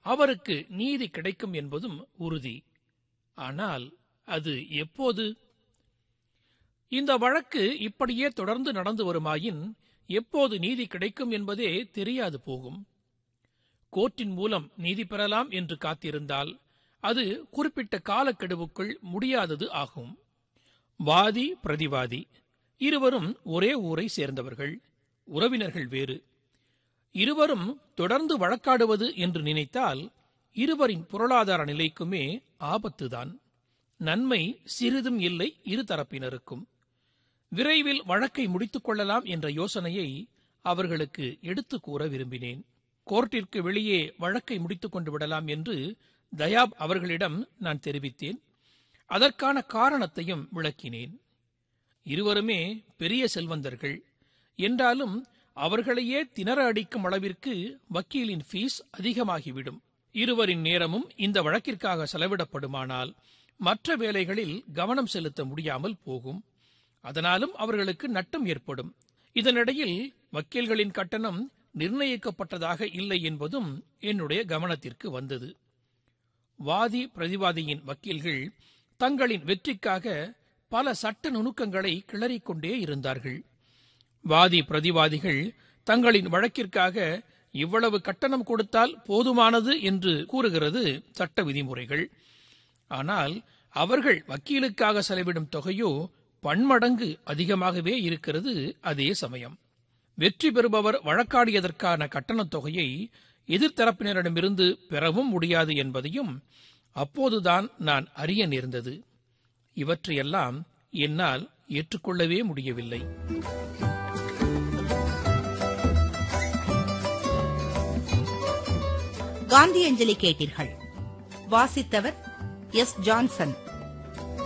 அவருக்கு நீதி கிடைக்கும் என்பதும் உறுதி ஆனால் அது எப்போது இந்த வழக்கு இப்படியே தொடர்ந்து நடந்து வருமாயின் எப்போது நீதி கிடைக்கும் என்பதே தெரியாது போகும் கோர்ட்டின் மூலம் நீதி பெறலாம் என்று காத்திருந்தால் அது குறிப்பிட்ட காலக்கெடுவுக்குள் முடியாதது ஆகும் வாதி பிரதிவாதி இருவரும் ஒரே ஊரை சேர்ந்தவர்கள் உறவினர்கள் வேறு இருவரும் தொடர்ந்து வழக்காடுவது என்று நினைத்தால் இருவரின் பொருளாதார நிலைக்குமே ஆபத்துதான் நன்மை சிறிதும் இல்லை இரு தரப்பினருக்கும் விரைவில் வழக்கை முடித்துக் கொள்ளலாம் என்ற யோசனையை அவர்களுக்கு எடுத்துக் கூற விரும்பினேன் கோர்ட்டிற்கு வெளியே வழக்கை முடித்துக் கொண்டு விடலாம் என்று தயாப் அவர்களிடம் நான் தெரிவித்தேன் அதற்கான காரணத்தையும் விளக்கினேன் இருவருமே பெரிய செல்வந்தர்கள் என்றாலும் அவர்களையே திணற அடிக்கும் அளவிற்கு வக்கீலின் ஃபீஸ் அதிகமாகிவிடும் இருவரின் நேரமும் இந்த வழக்கிற்காக செலவிடப்படுமானால் மற்ற வேலைகளில் கவனம் செலுத்த முடியாமல் போகும் அதனாலும் அவர்களுக்கு நட்டம் ஏற்படும் இதனிடையில் வக்கீல்களின் கட்டணம் நிர்ணயிக்கப்பட்டதாக இல்லை என்பதும் என்னுடைய கவனத்திற்கு வந்தது வாதி பிரதிவாதியின் வக்கீல்கள் தங்களின் வெற்றிக்காக பல சட்ட நுணுக்கங்களை கிளறிக்கொண்டே இருந்தார்கள் வாதி பிரதிவாதிகள் தங்களின் வழக்கிற்காக இவ்வளவு கட்டணம் கொடுத்தால் போதுமானது என்று கூறுகிறது சட்ட விதிமுறைகள் ஆனால் அவர்கள் வக்கீலுக்காக செலவிடும் தொகையோ பன்மடங்கு அதிகமாகவே இருக்கிறது அதே சமயம் வெற்றி பெறுபவர் வழக்காடியதற்கான கட்டணத் தொகையை எதிர்த்தரப்பினரிடமிருந்து பெறவும் முடியாது என்பதையும் அப்போதுதான் நான் அறிய நேர்ந்தது இவற்றையெல்லாம் என்னால் ஏற்றுக்கொள்ளவே முடியவில்லை காந்தியஞ்சலி கேட்டீர்கள் வாசித்தவர் எஸ் ஜான்சன்